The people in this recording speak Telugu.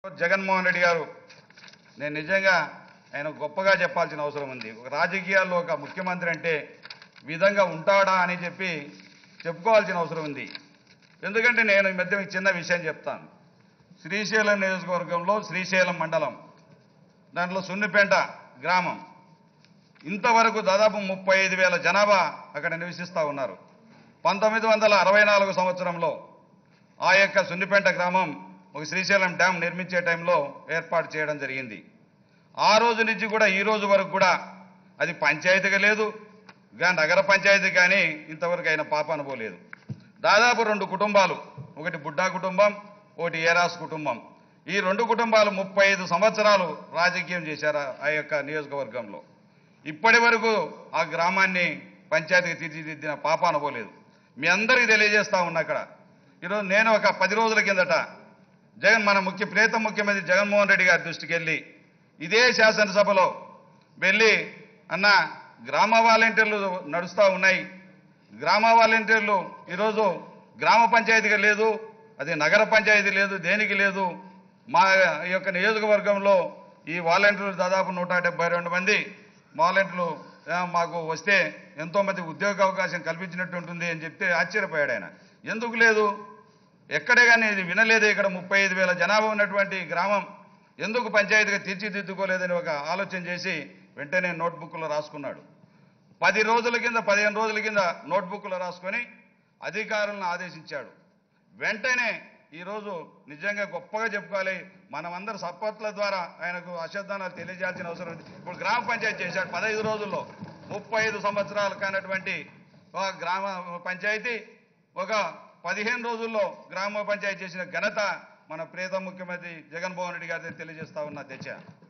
జగన్మోహన్ రెడ్డి గారు నేను నిజంగా ఆయన గొప్పగా చెప్పాల్సిన అవసరం ఉంది ఒక రాజకీయాల్లో ఒక ముఖ్యమంత్రి అంటే ఈ విధంగా ఉంటాడా అని చెప్పి చెప్పుకోవాల్సిన అవసరం ఉంది ఎందుకంటే నేను ఈ మధ్య మీకు చిన్న విషయం చెప్తాను శ్రీశైలం నియోజకవర్గంలో శ్రీశైలం మండలం దాంట్లో సున్నిపేంట గ్రామం ఇంతవరకు దాదాపు ముప్పై ఐదు వేల జనాభా అక్కడ నివసిస్తూ ఉన్నారు పంతొమ్మిది వందల అరవై నాలుగు సంవత్సరంలో ఆ యొక్క సున్నిపేంట గ్రామం ఒక శ్రీశైలం డ్యాం నిర్మించే టైంలో ఏర్పాటు చేయడం జరిగింది ఆ రోజు నుంచి కూడా ఈ రోజు వరకు కూడా అది పంచాయతీగా లేదు గా నగర పంచాయతీ కానీ ఇంతవరకు అయిన పాప అనుకోలేదు దాదాపు రెండు కుటుంబాలు ఒకటి బుడ్డా కుటుంబం ఒకటి ఏరాస్ కుటుంబం ఈ రెండు కుటుంబాలు ముప్పై ఐదు సంవత్సరాలు రాజకీయం చేశారు ఆ యొక్క నియోజకవర్గంలో ఇప్పటి వరకు ఆ గ్రామాన్ని పంచాయతీకి తీర్చిదిద్దిన పాప అనుకోలేదు మీ అందరికీ తెలియజేస్తా ఉన్నా అక్కడ ఈరోజు నేను ఒక పది రోజుల కిందట జగన్ మన ముఖ్య ప్రేత ముఖ్యమంత్రి జగన్మోహన్ రెడ్డి గారి దృష్టికి వెళ్ళి ఇదే శాసనసభలో వెళ్ళి అన్న గ్రామ వాలంటీర్లు నడుస్తూ ఉన్నాయి గ్రామ వాలంటీర్లు ఈరోజు గ్రామ పంచాయతీగా లేదు అది నగర పంచాయతీ లేదు దేనికి లేదు మా యొక్క నియోజకవర్గంలో ఈ వాలంటీర్లు దాదాపు నూట డెబ్బై రెండు మంది వాలంటీర్లు ఆ, మాకు వస్తే ఎంతో మంది ఉద్యోగ అవకాశం కల్పించినట్టు ఉంటుంది అని చెప్తే ఆశ్చర్యపోయాడు ఆయన ఎందుకు లేదు ఎక్కడే కానీ ఇది వినలేదు ఇక్కడ ముప్పై ఐదు వేల జనాభా ఉన్నటువంటి గ్రామం ఎందుకు పంచాయతీగా తీర్చిదిద్దుకోలేదని ఒక ఆలోచన చేసి వెంటనే నోట్బుక్లో రాసుకున్నాడు పది రోజుల కింద పదిహేను రోజుల కింద నోట్బుక్లో రాసుకొని అధికారులను ఆదేశించాడు వెంటనే ఈరోజు నిజంగా గొప్పగా చెప్పుకోవాలి మనమందరం సపోర్ట్ల ద్వారా ఆయనకు అశ్రద్ధానాలు తెలియజేయాల్సిన అవసరం ఉంది ఇప్పుడు గ్రామ పంచాయతీ చేశాడు పదహైదు రోజుల్లో ముప్పై ఐదు సంవత్సరాలు కానటువంటి ఒక గ్రామ పంచాయతీ ఒక పదిహేను రోజుల్లో గ్రామ పంచాయతీ చేసిన ఘనత మన ప్రియత ముఖ్యమంత్రి జగన్మోహన్ రెడ్డి గారి తెలియజేస్తా ఉన్న అధ్యక్ష